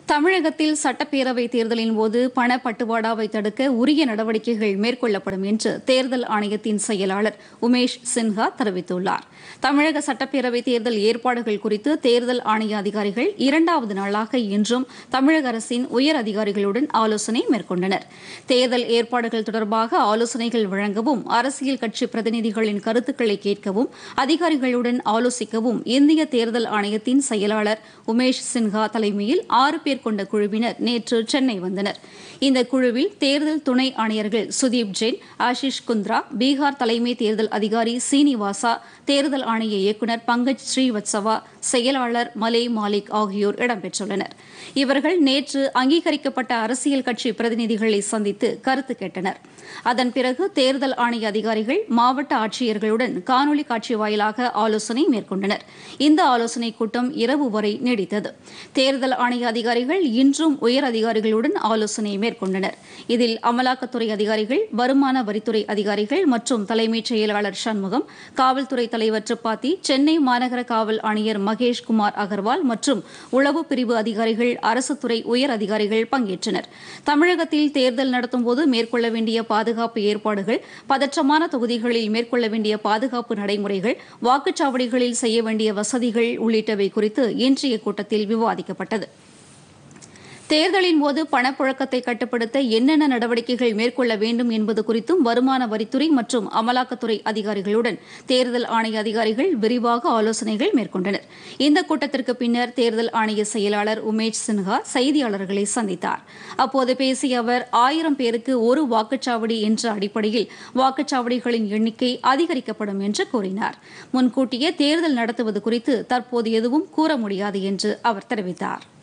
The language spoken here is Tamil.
தமிழகத்தில் சட்டப்பேரவை தேர்தலின் போது பணப்பட்டுவாடாவை தடுக்க உரிய நடவடிக்கைகள் மேற்கொள்ளப்படும் என்று தேர்தல் ஆணையத்தின் செயலாளர் உமேஷ் சின்ஹா தெரிவித்துள்ளார் தமிழக சட்டப்பேரவை தேர்தல் ஏற்பாடுகள் குறித்து தேர்தல் ஆணைய அதிகாரிகள் இரண்டாவது நாளாக இன்றும் தமிழக அரசின் உயர் அதிகாரிகளுடன் ஆலோசனை மேற்கொண்டனர் தேர்தல் ஏற்பாடுகள் தொடர்பாக ஆலோசனைகள் வழங்கவும் அரசியல் கட்சி பிரதிநிதிகளின் கருத்துக்களை கேட்கவும் அதிகாரிகளுடன் ஆலோசிக்கவும் இந்திய தேர்தல் ஆணையத்தின் செயலாளர் உமேஷ் சின்ஹா தலைமையில் ஆறு பேர் கொண்ட குழுவினர் நேற்று சென்னை வந்தனர் இந்த குழுவில் தேர்தல் துணை ஆணையர்கள் சுதீப் ஜெயின் ஆஷிஷ் குந்த்ரா பீகார் தலைமை தேர்தல் அதிகாரி சீனிவாசா தேர்தல் ஆணைய இயக்குநர் பங்கஜ் ஸ்ரீவத்சவா செயலாளர் மலே மாலிக் ஆகியோர் இடம்பெற்றுள்ளனர் இவர்கள் நேற்று அங்கீகரிக்கப்பட்ட அரசியல் கட்சி பிரதிநிதிகளை சந்தித்து கருத்து கேட்டனர் அதன் பிறகு தேர்தல் ஆணைய அதிகாரிகள் மாவட்ட ஆட்சியர்களுடன் காணொலி காட்சி வாயிலாக ஆலோசனை மேற்கொண்டனர் இந்த ஆலோசனைக் கூட்டம் இரவு வரை நீடித்தது தேர்தல் ஆணைய அதிகாரிகள் இன்றும் உயர் அதிகாரிகளுடன் ஆலோசனை மேற்கொண்டனர் இதில் அமலாக்கத்துறை அதிகாரிகள் வருமான வரித்துறை அதிகாரிகள் மற்றும் தலைமைச் செயலாளர் சண்முகம் காவல்துறை தலைவர் திரிபாதி சென்னை மாநகர காவல் ஆணையர் மகேஷ் குமார் அகர்வால் மற்றும் உளவு பிரிவு அதிகாரிகள் அரசு துறை உயர் அதிகாரிகள் பங்கேற்றனர் தமிழகத்தில் தேர்தல் நடத்தும்போது மேற்கொள்ள வேண்டிய பாதுகாப்பு ஏற்பாடுகள் பதற்றமான தொகுதிகளில் மேற்கொள்ள வேண்டிய பாதுகாப்பு நடைமுறைகள் வாக்குச்சாவடிகளில் செய்ய வேண்டிய வசதிகள் உள்ளிட்டவை குறித்து இன்றைய கூட்டத்தில் விவாதிக்கப்பட்டது தேர்தலின் போது பணப்புழக்கத்தை கட்டுப்படுத்த என்னென்ன நடவடிக்கைகள் மேற்கொள்ள வேண்டும் என்பது குறித்தும் வருமான வரித்துறை மற்றும் அமலாக்கத்துறை அதிகாரிகளுடன் தேர்தல் ஆணைய அதிகாரிகள் விரிவாக ஆலோசனைகள் மேற்கொண்டனர் இந்த கூட்டத்திற்கு பின்னர் தேர்தல் ஆணைய செயலாளர் உமேஷ் சின்ஹா செய்தியாளர்களை சந்தித்தார் அப்போது பேசிய அவர் ஆயிரம் பேருக்கு ஒரு வாக்குச்சாவடி என்ற அடிப்படையில் வாக்குச்சாவடிகளின் எண்ணிக்கை அதிகரிக்கப்படும் என்று கூறினார் முன்கூட்டியே தேர்தல் நடத்துவது குறித்து தற்போது எதுவும் கூற முடியாது என்று அவர் தெரிவித்தார்